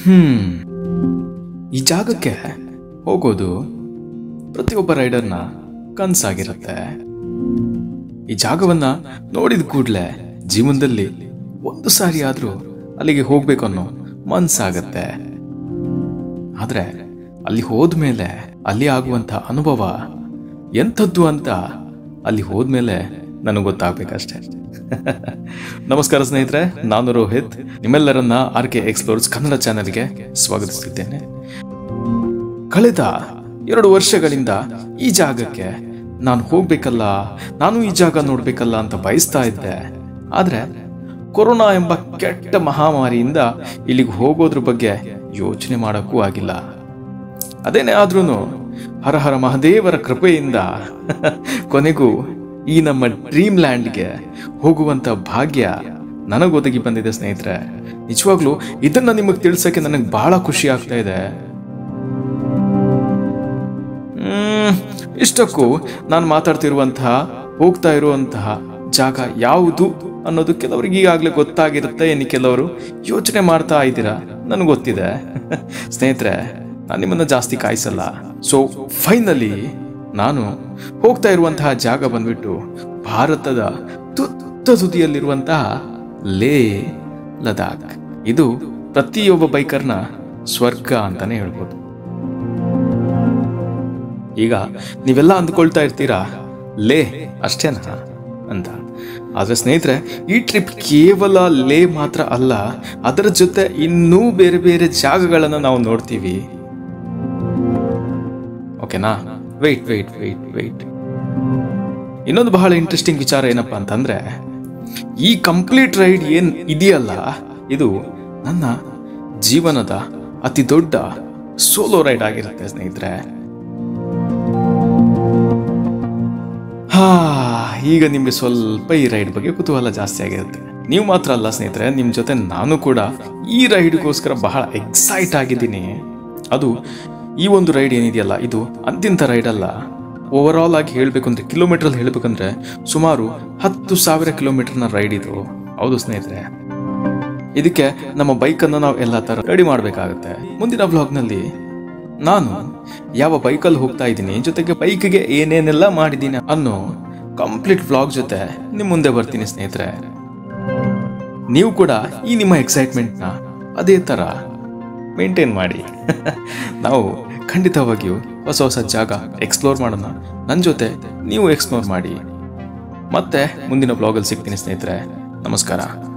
ಹ್ಮ್ ಈ ಜಾಗಕ್ಕೆ ಹೋಗೋದು ಪ್ರತಿಯೊಬ್ಬ ರೈಡರ್ನ ಕನ್ಸಾಗಿರುತ್ತೆ ಈ ಜಾಗವನ್ನ ನೋಡಿದ ಕೂಡಲೇ ಜೀವನದಲ್ಲಿ ಒಂದು ಸಾರಿ ಆದ್ರೂ ಅಲ್ಲಿಗೆ ಹೋಗ್ಬೇಕು ಅನ್ನೋ ಮನ್ಸಾಗತ್ತೆ ಆದ್ರೆ ಅಲ್ಲಿ ಹೋದ್ಮೇಲೆ ಅಲ್ಲಿ ಆಗುವಂತ ಅನುಭವ ಎಂಥದ್ದು ಅಂತ ಅಲ್ಲಿ ಹೋದ್ಮೇಲೆ ನನಗೆ ಗೊತ್ತಾಗ್ಬೇಕಷ್ಟೇ ನಮಸ್ಕಾರ ಸ್ನೇಹಿತರೆ ನಾನು ರೋಹಿತ್ ನಿಮ್ಮೆಲ್ಲರನ್ನ ಆರ್ ಕೆ ಎಕ್ಸ್ಪ್ಲೋರ್ಸ್ ಕನ್ನಡ ಚಾನೆಲ್ಗೆ ಸ್ವಾಗತಿಸುತ್ತಿದ್ದೇನೆ ಕಳೆದ ಎರಡು ವರ್ಷಗಳಿಂದ ಈ ಜಾಗಕ್ಕೆ ನಾನು ಹೋಗ್ಬೇಕಲ್ಲ ನಾನು ಈ ಜಾಗ ನೋಡ್ಬೇಕಲ್ಲ ಅಂತ ಬಯಸ್ತಾ ಇದ್ದೆ ಆದ್ರೆ ಕೊರೋನಾ ಎಂಬ ಕೆಟ್ಟ ಮಹಾಮಾರಿಯಿಂದ ಇಲ್ಲಿಗೆ ಹೋಗೋದ್ರ ಬಗ್ಗೆ ಯೋಚನೆ ಮಾಡೋಕ್ಕೂ ಆಗಿಲ್ಲ ಅದೇನೇ ಆದ್ರೂ ಹರ ಹರ ಮಹದೇವರ ಕೃಪೆಯಿಂದ ಕೊನೆಗೂ ಈ ನಮ್ಮ ಡ್ರೀಮ್ ಲ್ಯಾಂಡ್ಗೆ ಹೋಗುವಂತ ಭಾಗ್ಯ ನನಗೊದಗಿ ಬಂದಿದೆ ಸ್ನೇಹಿತರೆ ನಿಜವಾಗ್ಲೂ ಇದನ್ನ ನಿಮಗೆ ತಿಳಿಸಕ್ಕೆ ನನಗೆ ಬಹಳ ಖುಷಿ ಆಗ್ತಾ ಇದೆ ಮ್, ಇಷ್ಟಕ್ಕೂ ನಾನು ಮಾತಾಡ್ತಿರುವಂತಹ ಹೋಗ್ತಾ ಇರುವಂತಹ ಜಾಗ ಯಾವುದು ಅನ್ನೋದು ಕೆಲವರಿಗೆ ಈಗಾಗಲೇ ಗೊತ್ತಾಗಿರುತ್ತೆ ಇನ್ನು ಕೆಲವರು ಯೋಚನೆ ಮಾಡ್ತಾ ಇದ್ದೀರಾ ನನಗೆ ಗೊತ್ತಿದೆ ಸ್ನೇಹಿತರೆ ನಾನು ನಿಮ್ಮನ್ನ ಜಾಸ್ತಿ ಕಾಯಿಸಲ್ಲ ಸೊ ಫೈನಲಿ ನಾನು ಹೋಗ್ತಾ ಇರುವಂತಹ ಜಾಗ ಬಂದ್ಬಿಟ್ಟು ಭಾರತದ ತುತ್ತ ತುದಿಯಲ್ಲಿರುವಂತಹ ಲೇ ಲದಾಖ್ ಇದು ಪ್ರತಿಯೊಬ್ಬ ಬೈಕರ್ನ ಸ್ವರ್ಗ ಅಂತಾನೆ ಹೇಳ್ಬೋದು ಈಗ ನೀವೆಲ್ಲ ಅಂದ್ಕೊಳ್ತಾ ಇರ್ತೀರಾ ಲೇ ಅಷ್ಟೇನಾ ಅಂತ ಆದ್ರೆ ಸ್ನೇಹಿತರೆ ಈ ಟ್ರಿಪ್ ಕೇವಲ ಲೇ ಮಾತ್ರ ಅಲ್ಲ ಅದರ ಜೊತೆ ಇನ್ನೂ ಬೇರೆ ಬೇರೆ ಜಾಗಗಳನ್ನ ನಾವು ನೋಡ್ತೀವಿ ಓಕೆನಾ ವೆಯ್ಟ್ ವೆಯ್ಟ್ ವೆಯ್ಟ್ ವೆಯ್ಟ್ ಇನ್ನೊಂದು ಬಹಳ ಇಂಟ್ರೆಸ್ಟಿಂಗ್ ವಿಚಾರ ಏನಪ್ಪಾ ಅಂತಂದ್ರೆ ಈ ಕಂಪ್ಲೀಟ್ ರೈಡ್ ಏನ್ ಇದೆಯಲ್ಲ ಇದು ನನ್ನ ಜೀವನದ ಅತಿ ದೊಡ್ಡ ಸೋಲೋ ರೈಡ್ ಆಗಿರುತ್ತೆ ಸ್ನೇಹಿತರೆ ಹಾ ಈಗ ನಿಮ್ಗೆ ಸ್ವಲ್ಪ ಈ ರೈಡ್ ಬಗ್ಗೆ ಕುತೂಹಲ ಜಾಸ್ತಿ ಆಗಿರುತ್ತೆ ನೀವು ಮಾತ್ರ ಅಲ್ಲ ಸ್ನೇಹಿತರೆ ನಿಮ್ ಜೊತೆ ನಾನು ಕೂಡ ಈ ರೈಡ್ಗೋಸ್ಕರ ಬಹಳ ಎಕ್ಸೈಟ್ ಆಗಿದ್ದೀನಿ ಅದು ಈ ಒಂದು ರೈಡ್ ಏನಿದೆಯಲ್ಲ ಇದು ಅಂತಿಂತ ರೈಡ್ ಅಲ್ಲ ಓವರ್ ಆಲ್ ಆಗಿ ಹೇಳ್ಬೇಕು ಅಂದ್ರೆ ಕಿಲೋಮೀಟರ್ ಹೇಳ್ಬೇಕಂದ್ರೆ ಸುಮಾರು ಹತ್ತು ಸಾವಿರ ಕಿಲೋಮೀಟರ್ನ ರೈಡ್ ಇದು ಹೌದು ಸ್ನೇಹಿತರೆ ಇದಕ್ಕೆ ನಮ್ಮ ಬೈಕನ್ನು ನಾವು ಎಲ್ಲ ತರ ರೆಡಿ ಮಾಡಬೇಕಾಗುತ್ತೆ ಮುಂದಿನ ಬ್ಲಾಗ್ನಲ್ಲಿ ನಾನು ಯಾವ ಬೈಕಲ್ಲಿ ಹೋಗ್ತಾ ಇದ್ದೀನಿ ಜೊತೆಗೆ ಬೈಕ್ಗೆ ಏನೇನೆಲ್ಲ ಮಾಡಿದ್ದೀನಿ ಅನ್ನೋ ಕಂಪ್ಲೀಟ್ ವ್ಲಾಗ್ ಜೊತೆ ನಿಮ್ಮ ಮುಂದೆ ಬರ್ತೀನಿ ಸ್ನೇಹಿತರೆ ನೀವು ಕೂಡ ಈ ನಿಮ್ಮ ಎಕ್ಸೈಟ್ಮೆಂಟ್ನ ಅದೇ ಥರ ಮೇಂಟೈನ್ ಮಾಡಿ ನಾವು ಖಂಡಿತವಾಗಿಯೂ ಹೊಸ ಹೊಸ ಜಾಗ ಎಕ್ಸ್ಪ್ಲೋರ್ ಮಾಡೋಣ ನನ್ನ ಜೊತೆ ನೀವು ಎಕ್ಸ್ಪ್ಲೋರ್ ಮಾಡಿ ಮತ್ತೆ ಮುಂದಿನ ಬ್ಲಾಗಲ್ಲಿ ಸಿಗ್ತೀನಿ ಸ್ನೇಹಿತರೆ ನಮಸ್ಕಾರ